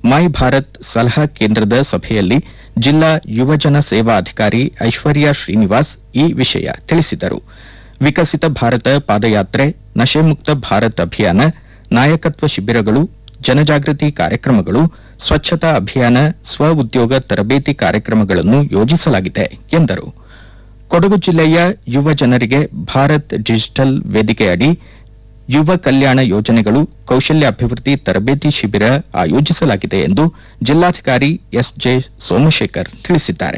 ಮೈ ಭಾರತ್ ಸಲಹಾ ಕೇಂದ್ರದ ಸಭೆಯಲ್ಲಿ ಜಿಲ್ಲಾ ಯುವಜನ ಸೇವಾ ಅಧಿಕಾರಿ ಐಶ್ವರ್ಯ ಶ್ರೀನಿವಾಸ್ ಈ ವಿಷಯ ತಿಳಿಸಿದರು ವಿಕಸಿತ ಭಾರತ ಪಾದಯಾತ್ರೆ ನಶೆಮುಕ್ತ ಭಾರತ್ ಅಭಿಯಾನ ನಾಯಕತ್ವ ಶಿಬಿರಗಳು ಜನಜಾಗೃತಿ ಕಾರ್ಯಕ್ರಮಗಳು ಸ್ವಚ್ಛತಾ ಅಭಿಯಾನ ಸ್ವ ಉದ್ಯೋಗ ತರಬೇತಿ ಕಾರ್ಯಕ್ರಮಗಳನ್ನು ಯೋಜಿಸಲಾಗಿದೆ ಎಂದರು ಕೊಡಗು ಜಿಲ್ಲೆಯ ಯುವ ಜನರಿಗೆ ಭಾರತ್ ಡಿಜಿಟಲ್ ವೇದಿಕೆಯಡಿ ಯುವ ಕಲ್ಯಾಣ ಯೋಜನೆಗಳು ಕೌಶಲ್ಯಾಭಿವೃದ್ಧಿ ತರಬೇತಿ ಶಿಬಿರ ಆಯೋಜಿಸಲಾಗಿದೆ ಎಂದು ಜಿಲ್ಲಾಧಿಕಾರಿ ಎಸ್ಜೆ ಸೋಮಶೇಖರ್ ತಿಳಿಸಿದ್ದಾರೆ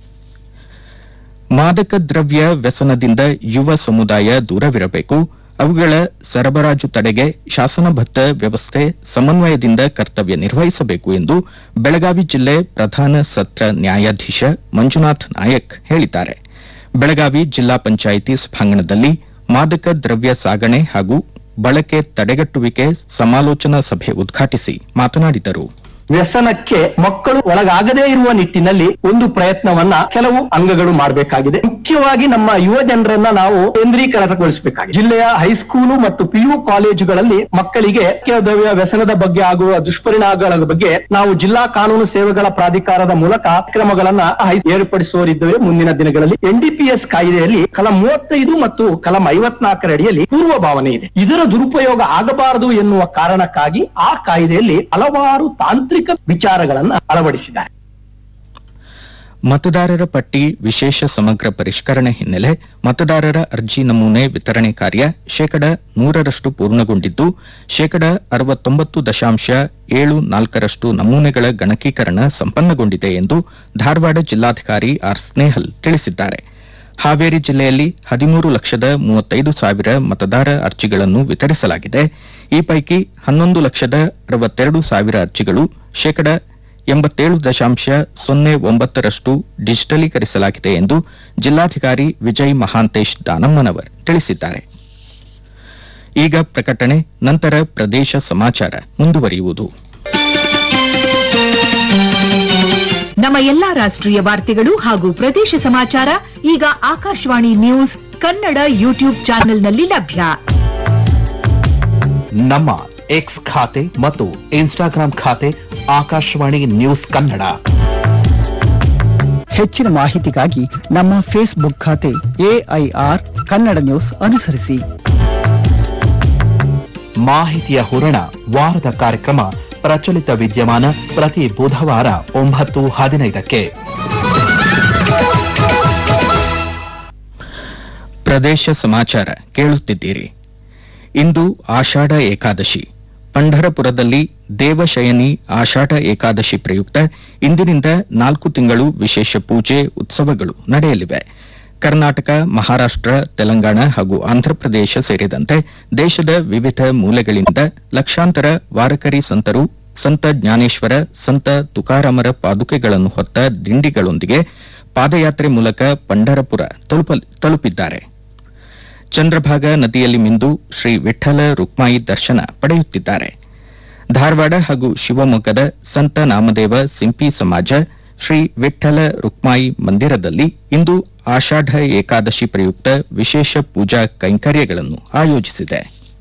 ಮಾದಕ ದ್ರವ್ಯ ವ್ಯಸನದಿಂದ ಯುವ ಸಮುದಾಯ ದೂರವಿರಬೇಕು ಅವುಗಳ ಸರಬರಾಜು ತಡೆಗೆ ಶಾಸನಬದ್ಧ ವ್ಯವಸ್ಥೆ ಸಮನ್ವಯದಿಂದ ಕರ್ತವ್ಯ ನಿರ್ವಹಿಸಬೇಕು ಎಂದು ಬೆಳಗಾವಿ ಜಿಲ್ಲೆ ಪ್ರಧಾನ ಸತ್ರ ನ್ಯಾಯಾಧೀಶ ಮಂಜುನಾಥ್ ನಾಯಕ್ ಹೇಳಿದ್ದಾರೆ ಬೆಳಗಾವಿ ಜಿಲ್ಲಾ ಪಂಚಾಯಿತಿ ಸಭಾಂಗಣದಲ್ಲಿ ಮಾದಕ ದ್ರವ್ಯ ಸಾಗಣೆ ಹಾಗೂ ಬಳಕೆ ತಡೆಗಟ್ಟುವಿಕೆ ಸಮಾಲೋಚನಾ ಸಭೆ ಉದ್ಘಾಟಿಸಿ ಮಾತನಾಡಿದರು ವ್ಯಸನಕ್ಕೆ ಮಕ್ಕಳು ಒಳಗಾಗದೇ ಇರುವ ನಿಟ್ಟಿನಲ್ಲಿ ಒಂದು ಪ್ರಯತ್ನವನ್ನ ಕೆಲವು ಅಂಗಗಳು ಮಾಡಬೇಕಾಗಿದೆ ಮುಖ್ಯವಾಗಿ ನಮ್ಮ ಯುವ ಜನರನ್ನ ನಾವು ಕೇಂದ್ರೀಕರಣಗೊಳಿಸಬೇಕಾಗಿದೆ ಜಿಲ್ಲೆಯ ಹೈಸ್ಕೂಲು ಮತ್ತು ಪಿಯು ಕಾಲೇಜುಗಳಲ್ಲಿ ಮಕ್ಕಳಿಗೆ ದ್ರವ್ಯ ವ್ಯಸನದ ಬಗ್ಗೆ ಆಗುವ ದುಷ್ಪರಿಣಾಮಗಳ ಬಗ್ಗೆ ನಾವು ಜಿಲ್ಲಾ ಕಾನೂನು ಸೇವೆಗಳ ಪ್ರಾಧಿಕಾರದ ಮೂಲಕ ಕ್ರಮಗಳನ್ನ ಹೈ- ಏರ್ಪಡಿಸುವರಿದ್ದೇವೆ ಮುಂದಿನ ದಿನಗಳಲ್ಲಿ ಎನ್ಡಿಪಿಎಸ್ ಕಾಯ್ದೆಯಲ್ಲಿ ಕಲಂ ಮೂವತ್ತೈದು ಮತ್ತು ಕಲಂ ಐವತ್ನಾಲ್ಕರ ಅಡಿಯಲ್ಲಿ ಪೂರ್ವ ಭಾವನೆ ಇದೆ ಇದರ ದುರುಪಯೋಗ ಆಗಬಾರದು ಎನ್ನುವ ಕಾರಣಕ್ಕಾಗಿ ಆ ಕಾಯ್ದೆಯಲ್ಲಿ ಹಲವಾರು ತಾಂತ್ರಿಕ ವಿಚಾರಗಳನ್ನ ಅಳವಡಿಸಿದ್ದಾರೆ ಮತದಾರರ ಪಟ್ಟಿ ವಿಶೇಷ ಸಮಗ್ರ ಪರಿಷ್ಕರಣೆ ಹಿನ್ನೆಲೆ ಮತದಾರರ ಅರ್ಜಿ ನಮೂನೆ ವಿತರಣೆ ಕಾರ್ಯ ಶೇಕಡ ನೂರರಷ್ಟು ಪೂರ್ಣಗೊಂಡಿದ್ದು ಶೇಕಡ ಅರವತ್ತೊಂಬತ್ತು ದಶಾಂಶ ಏಳು ನಾಲ್ಕರಷ್ಟು ನಮೂನೆಗಳ ಗಣಕೀಕರಣ ಸಂಪನ್ನಗೊಂಡಿದೆ ಎಂದು ಧಾರವಾಡ ಜಿಲ್ಲಾಧಿಕಾರಿ ಆರ್ ಸ್ನೇಹಲ್ ತಿಳಿಸಿದ್ದಾರೆ ಹಾವೇರಿ ಜಿಲ್ಲೆಯಲ್ಲಿ ಹದಿಮೂರು ಲಕ್ಷದ ಮೂವತ್ತೈದು ಸಾವಿರ ಮತದಾರ ಅರ್ಜಿಗಳನ್ನು ವಿತರಿಸಲಾಗಿದೆ ಈ ಪೈಕಿ ಹನ್ನೊಂದು ಲಕ್ಷದ ಅರವತ್ತೆರಡು ಸಾವಿರ ಅರ್ಜಿಗಳು ಶೇಕಡ ಎಂಬತ್ತೇಳು ದಶಾಂಶ ಸೊನ್ನೆ ಒಂಬತ್ತರಷ್ಟು ಡಿಜಿಟಲೀಕರಿಸಲಾಗಿದೆ ಎಂದು ಜಿಲ್ಲಾಧಿಕಾರಿ ವಿಜಯ್ ಮಹಾಂತೇಶ್ ದಾನಮ್ಮನವರ್ ತಿಳಿಸಿದ್ದಾರೆ ಈಗ ಪ್ರಕಟಣೆ ನಂತರ ಪ್ರದೇಶ ಸಮಾಚಾರ ಮುಂದುವರಿಯುವುದು ನಮ್ಮ ಎಲ್ಲಾ ರಾಷ್ಟ್ರೀಯ ವಾರ್ತೆಗಳು ಹಾಗೂ ಪ್ರದೇಶ ಸಮಾಚಾರ ಈಗ ಆಕಾಶವಾಣಿ ನ್ಯೂಸ್ ಕನ್ನಡ ಯೂಟ್ಯೂಬ್ ಚಾನೆಲ್ನಲ್ಲಿ ಲಭ್ಯ ನಮ್ಮ ಎಕ್ಸ್ ಖಾತೆ ಮತ್ತು ಇನ್ಸ್ಟಾಗ್ರಾಂ ಖಾತೆ ಆಕಾಶವಾಣಿ ನ್ಯೂಸ್ ಕನ್ನಡ ಹೆಚ್ಚಿನ ಮಾಹಿತಿಗಾಗಿ ನಮ್ಮ ಫೇಸ್ಬುಕ್ ಖಾತೆ ಎಐಆರ್ ಕನ್ನಡ ನ್ಯೂಸ್ ಅನುಸರಿಸಿ ಮಾಹಿತಿಯ ಹೂರಣ ವಾರದ ಕಾರ್ಯಕ್ರಮ ಪ್ರಚಲಿತ ವಿದ್ಯಮಾನ ಪ್ರತಿ ಬುಧವಾರ ಒಂಬತ್ತು ಹದಿನೈದಕ್ಕೆ ಪ್ರದೇಶ ಸಮಾಚಾರ ಕೇಳುತ್ತಿದ್ದೀರಿ ಇಂದು ಆಷಾಢ ಏಕಾದಶಿ ಪಂಢರಪುರದಲ್ಲಿ ದೇವಶಯನಿ ಆಷಾಢ ಏಕಾದಶಿ ಪ್ರಯುಕ್ತ ಇಂದಿನಿಂದ ನಾಲ್ಕು ತಿಂಗಳು ವಿಶೇಷ ಪೂಜೆ ಉತ್ಸವಗಳು ನಡೆಯಲಿವೆ ಕರ್ನಾಟಕ ಮಹಾರಾಷ್ಟ್ರ ತೆಲಂಗಾಣ ಹಾಗೂ ಆಂಧ್ರಪ್ರದೇಶ ಸೇರಿದಂತೆ ದೇಶದ ವಿವಿಧ ಮೂಲೆಗಳಿಂದ ಲಕ್ಷಾಂತರ ವಾರಕರಿ ಸಂತರು ಸಂತ ಜ್ಞಾನೇಶ್ವರ ಸಂತ ತುಕಾರಾಮರ ಪಾದುಕೆಗಳನ್ನು ಹೊತ್ತ ದಿಂಡಿಗಳೊಂದಿಗೆ ಪಾದಯಾತ್ರೆ ಮೂಲಕ ಪಂಢರಪುರ ತಲುಪಲ್- ತಲುಪಿದ್ದಾರೆ ಚಂದ್ರಭಾಗ ನದಿಯಲ್ಲಿ ಮಿಂದು ಶ್ರೀ ವಿಠ್ಠಲ ರುಕ್ಮಾಯಿ ದರ್ಶನ ಪಡೆಯುತ್ತಿದ್ದಾರೆ ಧಾರವಾಡ ಹಾಗೂ ಶಿವಮೊಗ್ಗದ ಸಂತ ನಾಮದೇವ ಸಿಂಪಿ ಸಮಾಜ ಶ್ರೀ ವಿಠ್ಠಲ ರುಕ್ಮಾಯಿ ಮಂದಿರದಲ್ಲಿ ಇಂದು ಆಷಾಢ ಏಕಾದಶಿ ಪ್ರಯುಕ್ತ ವಿಶೇಷ ಪೂಜಾ ಕೈಂಕರ್ಯಗಳನ್ನು ಆಯೋಜಿಸಿದೆ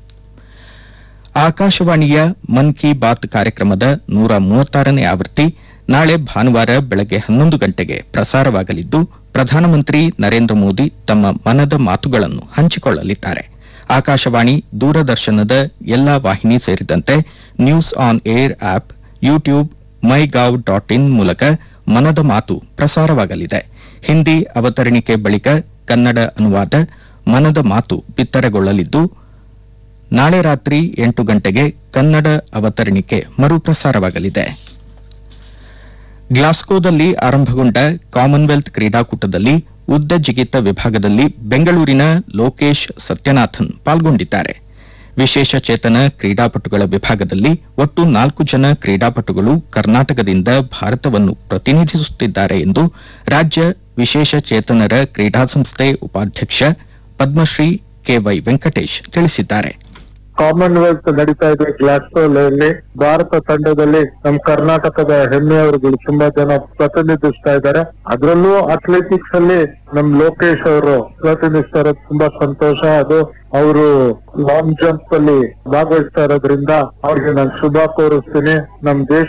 ಆಕಾಶವಾಣಿಯ ಮನ್ ಕಿ ಬಾತ್ ಕಾರ್ಯಕ್ರಮದ ನೂರ ಮೂವತ್ತಾರನೇ ಆವೃತ್ತಿ ನಾಳೆ ಭಾನುವಾರ ಬೆಳಗ್ಗೆ ಹನ್ನೊಂದು ಗಂಟೆಗೆ ಪ್ರಸಾರವಾಗಲಿದ್ದು ಪ್ರಧಾನಮಂತ್ರಿ ನರೇಂದ್ರ ಮೋದಿ ತಮ್ಮ ಮನದ ಮಾತುಗಳನ್ನು ಹಂಚಿಕೊಳ್ಳಲಿದ್ದಾರೆ ಆಕಾಶವಾಣಿ ದೂರದರ್ಶನದ ಎಲ್ಲಾ ವಾಹಿನಿ ಸೇರಿದಂತೆ news on air app YouTube my gov dot in ಮೂಲಕ ಮನದ ಮಾತು ಪ್ರಸಾರವಾಗಲಿದೆ ಹಿಂದಿ ಅವತರಣಿಕೆ ಬಳಿಕ ಕನ್ನಡ ಅನುವಾದ ಮನದ ಮಾತು ಬಿತ್ತರಗೊಳ್ಳಲಿದ್ದು ನಾಳೆ ರಾತ್ರಿ ಎಂಟು ಗಂಟೆಗೆ ಕನ್ನಡ ಅವತರಣಿಕೆ ಮರುಪ್ರಸಾರವಾಗಲಿದೆ ಗ್ಲಾಸ್ಕೋದಲ್ಲಿ ಆರಂಭಗೊಂಡ ಕಾಮನ್ವೆಲ್ತ್ ಕ್ರೀಡಾಕೂಟದಲ್ಲಿ ಉದ್ದ ಜಿಗಿತ ವಿಭಾಗದಲ್ಲಿ ಬೆಂಗಳೂರಿನ ಲೋಕೇಶ್ ಸತ್ಯನಾಥನ್ ಪಾಲ್ಗೊಂಡಿದ್ದಾರೆ ವಿಶೇಷ ಚೇತನ ಕ್ರೀಡಾಪಟುಗಳ ವಿಭಾಗದಲ್ಲಿ ಒಟ್ಟು ನಾಲ್ಕು ಜನ ಕ್ರೀಡಾಪಟುಗಳು ಕರ್ನಾಟಕದಿಂದ ಭಾರತವನ್ನು ಪ್ರತಿನಿಧಿಸುತ್ತಿದ್ದಾರೆ ಎಂದು ರಾಜ್ಯ ವಿಶೇಷ ಚೇತನರ ಕ್ರೀಡಾ ಸಂಸ್ಥೆ ಉಪಾಧ್ಯಕ್ಷ ಪದ್ಮಶ್ರೀ ಕೆವೈ ವೆಂಕಟೇಶ್ ತಿಳಿಸಿದ್ದಾರೆ ಕಾಮನ್ವೆಲ್ತ್ ನಡೀತಾ ಇದೆ ಗ್ಲಾಸ್ಗೋದಲ್ಲಿ ಭಾರತ ತಂಡದಲ್ಲಿ ನಮ್ಮ ಕರ್ನಾಟಕದ ಹೆಮ್ಮೆಯವರುಗಳು ತುಂಬಾ ಜನ ಪ್ರತಿನಿಧಿಸ್ತಾ ಇದ್ದಾರೆ ಅದರಲ್ಲೂ ಅಥ್ಲೆಟಿಕ್ಸ್ ಅಲ್ಲಿ ನಮ್ ಲೋಕೇಶ್ ಅವರು ಪ್ರತಿನಿಧಿಸ್ತಾ ಇರೋದು ತುಂಬಾ ಸಂತೋಷ ಅದು ಅವರು ಲಾಂಗ್ ಜಂಪ್ ಅಲ್ಲಿ ಭಾಗವಹಿಸ್ತಾ ಇರೋದ್ರಿಂದ ಅವ್ರಿಗೆ ನಾನು ಶುಭ ಕೋರಿಸ್ತೀನಿ ನಮ್ ದೇಶ